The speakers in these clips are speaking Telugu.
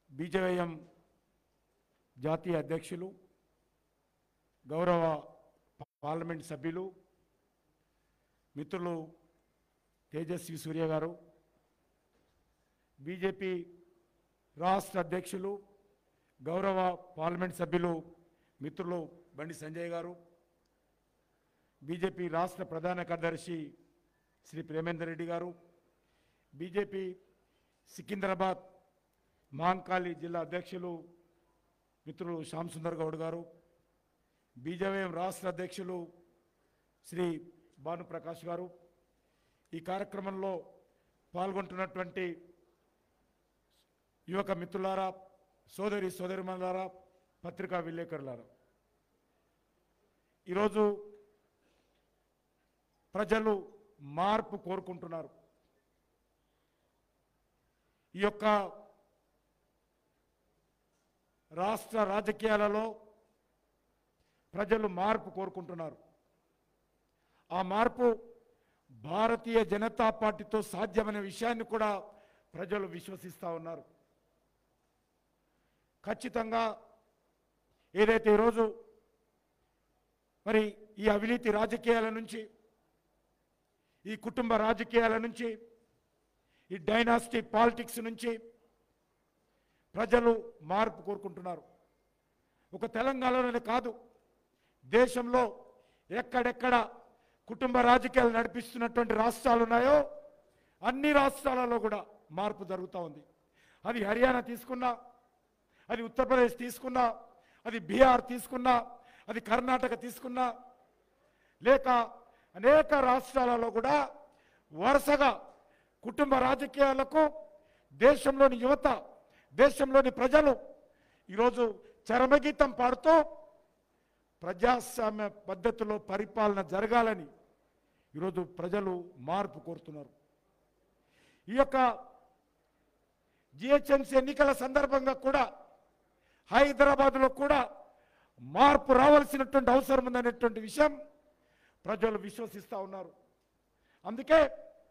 బీజేవైఎం జాతీయ అధ్యక్షులు గౌరవ పార్లమెంట్ సభ్యులు మిత్రులు తేజస్వి సూర్య గారు బీజేపీ రాష్ట్ర అధ్యక్షులు గౌరవ పార్లమెంట్ సభ్యులు మిత్రులు బండి సంజయ్ గారు బీజేపీ రాష్ట్ర ప్రధాన కార్యదర్శి శ్రీ ప్రేమేందర్ రెడ్డి గారు బీజేపీ సికింద్రాబాద్ మహంకాళి జిల్లా అధ్యక్షులు మిత్రులు శ్యామ్ సుందర్ గౌడ్ గారు బీజేవైఎం రాష్ట్ర అధ్యక్షులు శ్రీ భానుప్రకాష్ గారు ఈ కార్యక్రమంలో పాల్గొంటున్నటువంటి యువక మిత్రులారా సోదరి సోదరిమణులారా పత్రికా విలేకరులారా ఈరోజు ప్రజలు మార్పు కోరుకుంటున్నారు ఈ యొక్క రాష్ట్ర రాజకీయాలలో ప్రజలు మార్పు కోరుకుంటున్నారు ఆ మార్పు భారతీయ జనతా పార్టీతో సాధ్యమనే విషయాన్ని కూడా ప్రజలు విశ్వసిస్తూ ఉన్నారు ఖచ్చితంగా ఏదైతే ఈరోజు మరి ఈ అవినీతి రాజకీయాల నుంచి ఈ కుటుంబ రాజకీయాల నుంచి ఈ డైనాసిటీ పాలిటిక్స్ నుంచి ప్రజలు మార్పు కోరుకుంటున్నారు ఒక తెలంగాణలోనే కాదు దేశంలో ఎక్కడెక్కడ కుటుంబ రాజకీయాలు నడిపిస్తున్నటువంటి రాష్ట్రాలు ఉన్నాయో అన్ని రాష్ట్రాలలో కూడా మార్పు జరుగుతూ ఉంది అది హర్యానా తీసుకున్నా అది ఉత్తరప్రదేశ్ తీసుకున్నా అది బీహార్ తీసుకున్నా అది కర్ణాటక తీసుకున్నా లేక అనేక రాష్ట్రాలలో కూడా వరుసగా కుటుంబ రాజకీయాలకు దేశంలోని యువత దేశంలోని ప్రజలు ఈరోజు చరమగీతం పాడుతూ ప్రజాస్వామ్య పద్ధతిలో పరిపాలన జరగాలని ఈరోజు ప్రజలు మార్పు కోరుతున్నారు ఈ యొక్క జిహెచ్ఎంసీ ఎన్నికల సందర్భంగా కూడా హైదరాబాద్లో కూడా మార్పు రావాల్సినటువంటి అవసరం ఉందనేటువంటి విషయం ప్రజలు విశ్వసిస్తూ ఉన్నారు అందుకే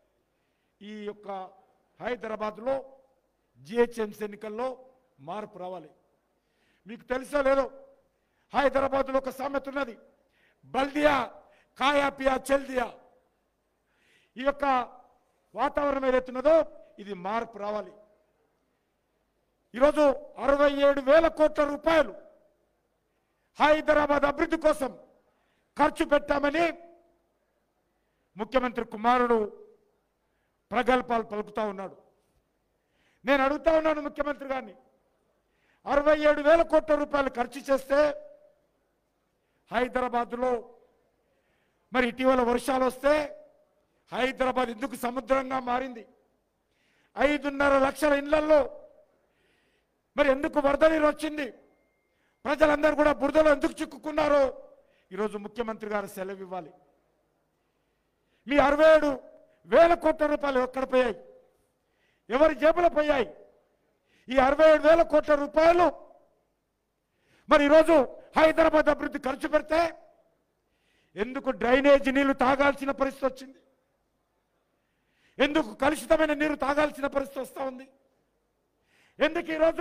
ఈ యొక్క హైదరాబాద్లో జిహెచ్ఎంసీ ఎన్నికల్లో మార్పు రావాలి మీకు తెలుసో లేదో హైదరాబాద్లో ఒక సామెత ఉన్నది బల్దియా కాయా పియా చెల్దియా ఈ యొక్క వాతావరణం ఏదైతున్నదో ఇది మార్పు రావాలి ఈరోజు అరవై ఏడు వేల కోట్ల రూపాయలు హైదరాబాద్ అభివృద్ధి కోసం ఖర్చు పెట్టామని ముఖ్యమంత్రి కుమారుడు ప్రగల్భాలు పలుకుతా ఉన్నాడు నేను అడుగుతా ఉన్నాను ముఖ్యమంత్రి గారిని అరవై ఏడు వేల కోట్ల రూపాయలు ఖర్చు చేస్తే హైదరాబాద్లో మరి ఇటీవల వర్షాలు వస్తే హైదరాబాద్ ఎందుకు సముద్రంగా మారింది ఐదున్నర లక్షల ఇళ్లలో మరి ఎందుకు వరద నీరు వచ్చింది ప్రజలందరూ కూడా బురదలో ఎందుకు చిక్కుకున్నారో ఈరోజు ముఖ్యమంత్రి గారు సెలవు ఇవ్వాలి మీ అరవై ఏడు వేల కోట్ల రూపాయలు ఎక్కడ పోయాయి ఎవరి జేబులో పోయాయి ఈ అరవై ఏడు వేల కోట్ల రూపాయలు మరి ఈరోజు హైదరాబాద్ అభివృద్ధి ఖర్చు పెడితే ఎందుకు డ్రైనేజ్ నీళ్లు తాగాల్సిన పరిస్థితి వచ్చింది ఎందుకు కలుషితమైన నీరు తాగాల్సిన పరిస్థితి వస్తూ ఉంది ఎందుకు ఈరోజు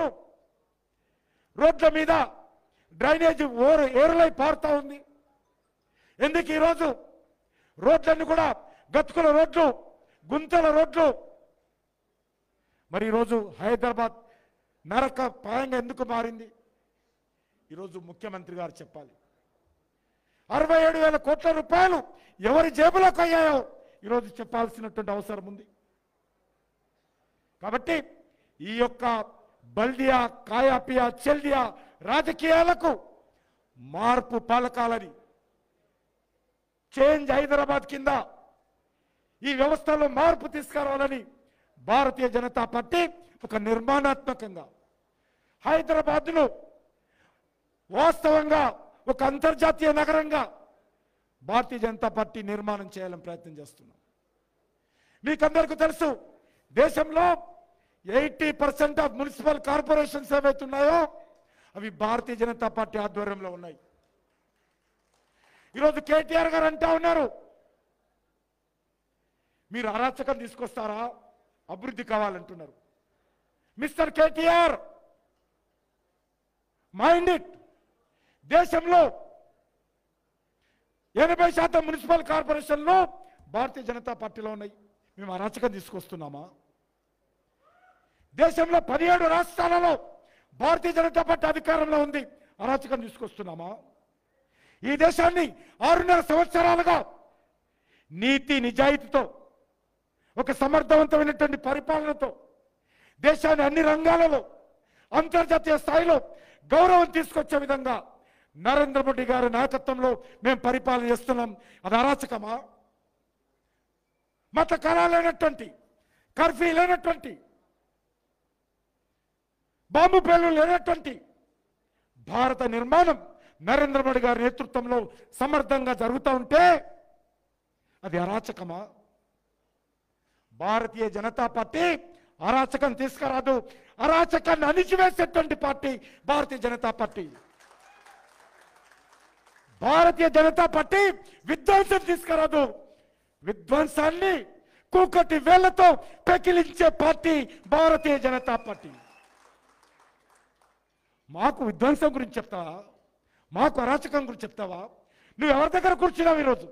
రోడ్ల మీద డ్రైనేజ్ ఓరు ఏరులై పారుతా ఉంది ఎందుకు ఈరోజు రోడ్లన్నీ కూడా గతుకుల రోడ్లు గుంతల రోడ్లు మరి ఈరోజు హైదరాబాద్ నరక పాయంగా ఎందుకు మారింది ఈరోజు ముఖ్యమంత్రి గారు చెప్పాలి అరవై ఏడు వేల కోట్ల రూపాయలు ఎవరి జేబులోకి అయ్యాయో ఈరోజు చెప్పాల్సినటువంటి అవసరం ఉంది కాబట్టి ఈ యొక్క బల్దియా కాయాపియా చెల్దియా రాజకీయాలకు మార్పు పాలకాలని చేంజ్ హైదరాబాద్ కింద ఈ వ్యవస్థలో మార్పు తీసుకురావాలని భారతీయ జనతా పార్టీ ఒక నిర్మాణాత్మకంగా హైదరాబాద్ను వాస్తవంగా ఒక అంతర్జాతీయ నగరంగా భారతీయ జనతా పార్టీ నిర్మాణం చేయాలని ప్రయత్నం చేస్తున్నాం మీకందరికీ తెలుసు దేశంలో eighty percent of municipal corporations ఏవైతున్నాయో అవి భారతీయ జనతా పార్టీ ఆధ్వర్యంలో ఉన్నాయి ఈరోజు కేటీఆర్ గారు అంటా ఉన్నారు మీరు అరాచకం తీసుకొస్తారా అభివృద్ధి కావాలంటున్నారు మిస్టర్ కేటీఆర్ మైండ్ ఇట్ దేశంలో ఎనభై శాతం మున్సిపల్ కార్పొరేషన్లు భారతీయ జనతా పార్టీలో ఉన్నాయి మేము అరాచకం తీసుకొస్తున్నామా దేశంలో పదిహేడు రాష్ట్రాలలో భారతీయ జనతా పార్టీ అధికారంలో ఉంది అరాచకం తీసుకొస్తున్నామా ఈ దేశాన్ని ఆరున్నర సంవత్సరాలుగా నీతి నిజాయితీతో ఒక సమర్థవంతమైనటువంటి పరిపాలనతో దేశాన్ని అన్ని రంగాలలో అంతర్జాతీయ స్థాయిలో గౌరవం తీసుకొచ్చే విధంగా నరేంద్ర మోడీ గారి నాయకత్వంలో మేము పరిపాలన చేస్తున్నాం అది అరాచకమా మత కళ లేనటువంటి కర్ఫ్యూ లేనటువంటి బాంబు పేలు లేనటువంటి భారత నిర్మాణం నరేంద్ర మోడీ గారి నేతృత్వంలో సమర్థంగా జరుగుతూ ఉంటే అది అరాచకమా భారతీయ జనతా పార్టీ అరాచకం తీసుకురాదు అరాచకాన్ని అణిచివేసేటువంటి party Bharatiya Janata party Bharatiya Janata party విధ్వంసం తీసుకురాదు విధ్వంసాన్ని కూకటి వేళ్లతో పెకిలించే పార్టీ భారతీయ జనతా పార్టీ మాకు విధ్వంసం గురించి చెప్తావా మాకు అరాచకం గురించి చెప్తావా నువ్వు ఎవరి దగ్గర కూర్చున్నావు ఈరోజు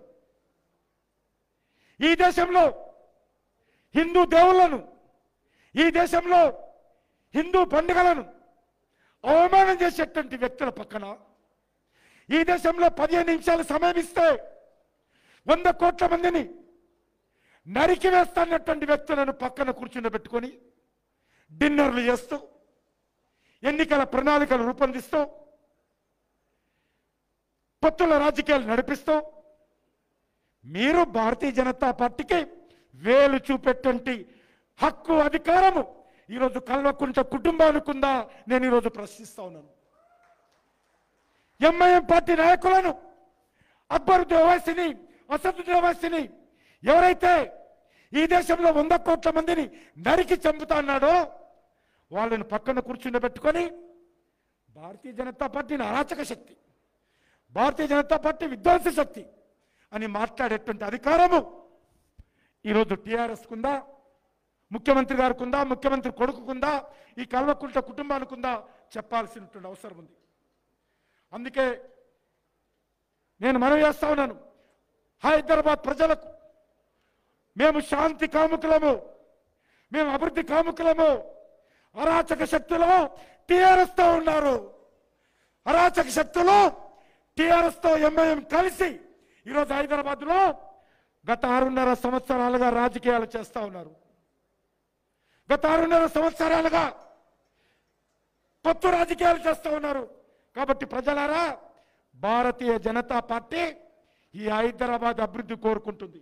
ఈ దేశంలో హిందూ దేవుళ్లను ఈ దేశంలో హిందూ పండుగలను అవమానం చేసేటువంటి వ్యక్తుల పక్కన ఈ దేశంలో పదిహేను నిమిషాలు సమయం ఇస్తే వంద కోట్ల మందిని నరికి వేస్తానటువంటి వ్యక్తులను పక్కన కూర్చుండబెట్టుకొని డిన్నర్లు చేస్తూ ఎన్నికల ప్రణాళికలు రూపొందిస్తూ పొత్తుల రాజకీయాలు నడిపిస్తూ మీరు భారతీయ జనతా పార్టీకి వేలు చూపెట్టువంటి హక్కు అధికారము ఈరోజు కల్వకుంట కుటుంబానికి ఉందా నేను ఈరోజు ప్రశ్నిస్తా ఉన్నాను ఎంఐఎం పార్టీ నాయకులను అక్బరుద్దీన్ ఓవైసీని అసదుద్దీన్ ఓవైసీని ఎవరైతే ఈ దేశంలో వంద కోట్ల మందిని నరికి చంపుతా అన్నాడో వాళ్ళని పక్కన కూర్చుండబెట్టుకొని భారతీయ జనతా పార్టీని అరాచక శక్తి భారతీయ జనతా పార్టీ విధ్వంస శక్తి అని మాట్లాడేటువంటి అధికారము ఈరోజు టీఆర్ఎస్ కుందా ముఖ్యమంత్రి గారికి ఉందా ముఖ్యమంత్రి కొడుకుకుందా ఈ కల్వకుంట కుటుంబానికి ఉందా చెప్పాల్సినటువంటి అవసరం ఉంది అందుకే నేను మనవి చేస్తా ఉన్నాను హైదరాబాద్ ప్రజలకు మేము శాంతి కాముకులము మేము అభివృద్ధి కాముకులము అరాచక శక్తులు టిఆర్ఎస్ తో ఉన్నారు అరాచక శక్తులు టిఆర్ఎస్ తో ఎంఐఎం కలిసి ఈరోజు హైదరాబాద్ లో గత ఆరున్నర సంవత్సరాలుగా రాజకీయాలు చేస్తా ఉన్నారు గత ఆరున్నర సంవత్సరాలుగా పొత్తు రాజకీయాలు చేస్తూ ఉన్నారు కాబట్టి ప్రజలారా భారతీయ జనతా పార్టీ ఈ హైదరాబాద్ అభివృద్ధి కోరుకుంటుంది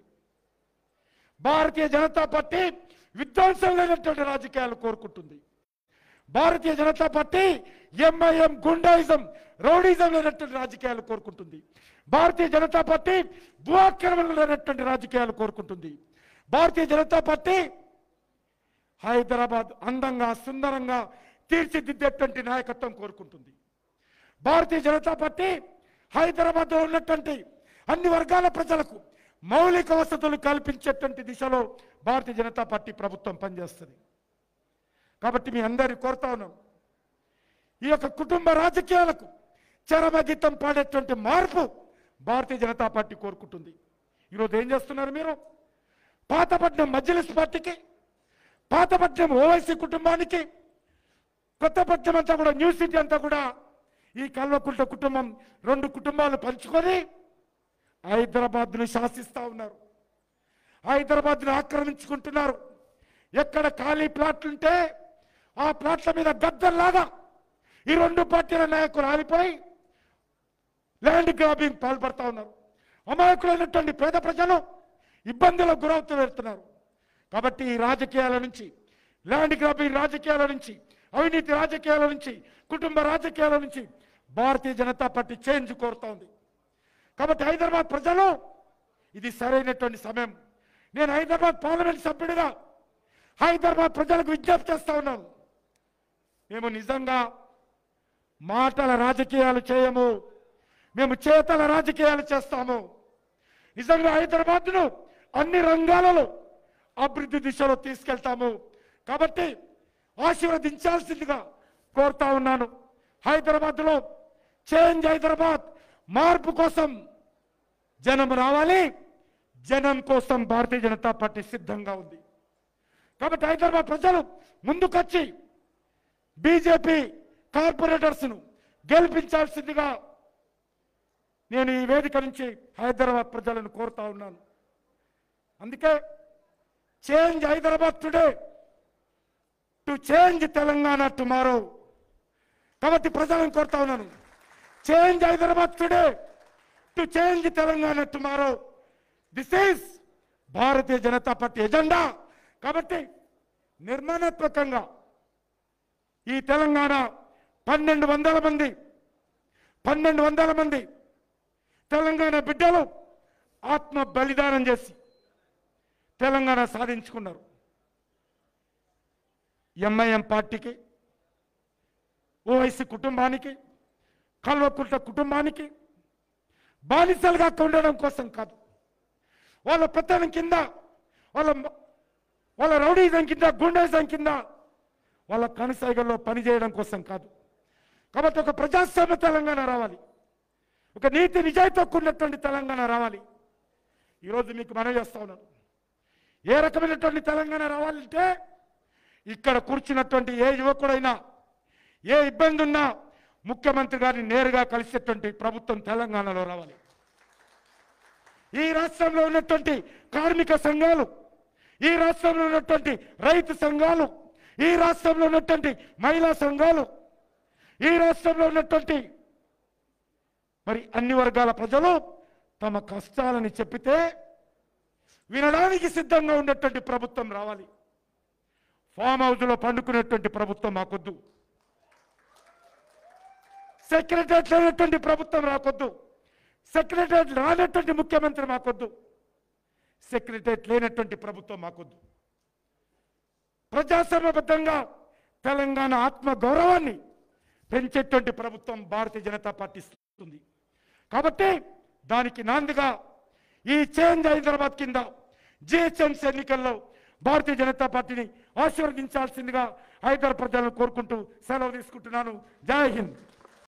భారతీయ జనతా పార్టీ విధ్వంసం లేనటువంటి రాజకీయాలు కోరుకుంటుంది Bharatiya Janata party MIM goondaism rowdyism లేనటువంటి రాజకీయాలు కోరుకుంటుంది భారతీయ జనతా పార్టీ భూఆక్రమణ లేనటువంటి రాజకీయాలు కోరుకుంటుంది భారతీయ జనతా పార్టీ హైదరాబాద్ అందంగా సుందరంగా తీర్చిదిద్దేటువంటి నాయకత్వం కోరుకుంటుంది భారతీయ జనతా పార్టీ హైదరాబాద్లో ఉన్నటువంటి అన్ని వర్గాల ప్రజలకు మౌలిక వసతులు కల్పించేటువంటి దిశలో భారతీయ జనతా పార్టీ ప్రభుత్వం పనిచేస్తుంది కాబట్టి మీ అందరిని కోరుతా ఉన్నాం ఈ యొక్క కుటుంబ రాజకీయాలకు చరమగీతం పాడేటువంటి మార్పు భారతీయ జనతా పార్టీ కోరుకుంటుంది ఈరోజు ఏం చేస్తున్నారు మీరు పాతపట్నం మజ్లిస్ పార్టీకి పాతపట్నం ఓవైసీ కుటుంబానికి కొత్తపట్నం అంతా కూడా న్యూ సిటీ అంతా కూడా ఈ కల్వకుంట కుటుంబం రెండు కుటుంబాలు పంచుకొని హైదరాబాద్ను శాసిస్తా ఉన్నారు హైదరాబాద్ను ఆక్రమించుకుంటున్నారు ఎక్కడ ఖాళీ ప్లాట్లుంటే ఆ ప్లాట్ల మీద గద్దల్లాగా ఈ రెండు పార్టీల నాయకులు ఆలిపోయి ల్యాండ్ గ్రాబింగ్ పాల్పడతా ఉన్నారు అమాయకులైనటువంటి పేద ప్రజలు ఇబ్బందులకు గురవుతూ వెళ్తున్నారు కాబట్టి ఈ రాజకీయాల నుంచి ల్యాండ్ గ్రాబింగ్ రాజకీయాల నుంచి అవినీతి రాజకీయాల నుంచి కుటుంబ రాజకీయాల నుంచి భారతీయ జనతా పార్టీ చేంజ్ కోరుతా ఉంది కాబట్టి హైదరాబాద్ ప్రజలు ఇది సరైనటువంటి సమయం నేను హైదరాబాద్ పార్లమెంట్ సభ్యుడిగా హైదరాబాద్ ప్రజలకు విజ్ఞప్తి చేస్తా ఉన్నాను మేము నిజంగా మాటల రాజకీయాలు చేయము మేము చేతల రాజకీయాలు చేస్తాము నిజంగా హైదరాబాద్ను అన్ని రంగాలలో అభివృద్ధి దిశలో తీసుకెళ్తాము కాబట్టి ఆశీర్వదించాల్సిందిగా కోరుతా ఉన్నాను హైదరాబాద్లో చేంజ్ హైదరాబాద్ మార్పు కోసం జనం రావాలి జనం కోసం భారతీయ జనతా పార్టీ సిద్ధంగా ఉంది కాబట్టి హైదరాబాద్ ప్రజలు ముందుకొచ్చి బీజేపీ కార్పొరేటర్స్ను గెలిపించాల్సిందిగా నేను ఈ వేదిక నుంచి హైదరాబాద్ ప్రజలను కోరుతా ఉన్నాను అందుకే change Hyderabad today to change Telangana tomorrow కాబట్టి ప్రజలను కోరుతా ఉన్నాను change Hyderabad today to change Telangana tomorrow this is Bharatiya Janata party agenda కాబట్టి నిర్మాణాత్మకంగా ఈ తెలంగాణ పన్నెండు వందల మంది పన్నెండు వందల మంది తెలంగాణ బిడ్డలు ఆత్మ బలిదానం చేసి తెలంగాణ సాధించుకున్నారు ఎంఐఎం పార్టీకి ఓవైసీ కుటుంబానికి కల్వకుంట కుటుంబానికి బానిసలుగా ఉండడం కోసం కాదు వాళ్ళ పెత్తనం కింద వాళ్ళ వాళ్ళ రౌడీజం కింద గుండెజం కింద వాళ్ళ కనసైగల్లో పనిచేయడం కోసం కాదు కాబట్టి ఒక ప్రజాస్వామ్య తెలంగాణ రావాలి ఒక నీతి నిజాయితీ కూడినటువంటి తెలంగాణ రావాలి ఈరోజు మీకు మనవి చేస్తా ఉన్నాను ఏ రకమైనటువంటి తెలంగాణ రావాలంటే ఇక్కడ కూర్చున్నటువంటి ఏ యువకుడైనా ఏ ఇబ్బంది ఉన్నా ముఖ్యమంత్రి గారిని నేరుగా కలిసేటువంటి ప్రభుత్వం తెలంగాణలో రావాలి ఈ రాష్ట్రంలో ఉన్నటువంటి కార్మిక సంఘాలు ఈ రాష్ట్రంలో ఉన్నటువంటి రైతు సంఘాలు ఈ రాష్ట్రంలో ఉన్నటువంటి మహిళా సంఘాలు ఈ రాష్ట్రంలో ఉన్నటువంటి మరి అన్ని వర్గాల ప్రజలు తమ కష్టాలని చెప్పితే వినడానికి సిద్ధంగా ఉన్నటువంటి ప్రభుత్వం రావాలి ఫామ్ హౌస్లో పండుకునేటువంటి ప్రభుత్వం మాకొద్దు సెక్రటరియట్ లేనటువంటి ప్రభుత్వం రాకొద్దు సెక్రటరియట్ రానటువంటి ముఖ్యమంత్రి మాకొద్దు సెక్రటరియట్ లేనటువంటి ప్రభుత్వం మాకొద్దు ప్రజాస్వామ్యబద్ధంగా తెలంగాణ ఆత్మ గౌరవాన్ని పెంచేటువంటి ప్రభుత్వం భారతీయ జనతా పార్టీ ఇస్తుంది కాబట్టి దానికి నాందిగా ఈ చేంజ్ హైదరాబాద్ కింద జిహెచ్ఎంసీ ఎన్నికల్లో భారతీయ జనతా పార్టీని ఆశీర్వదించాల్సిందిగా హైదరాబాద్ ప్రజలను కోరుకుంటూ సెలవు తీసుకుంటున్నాను జై హింద్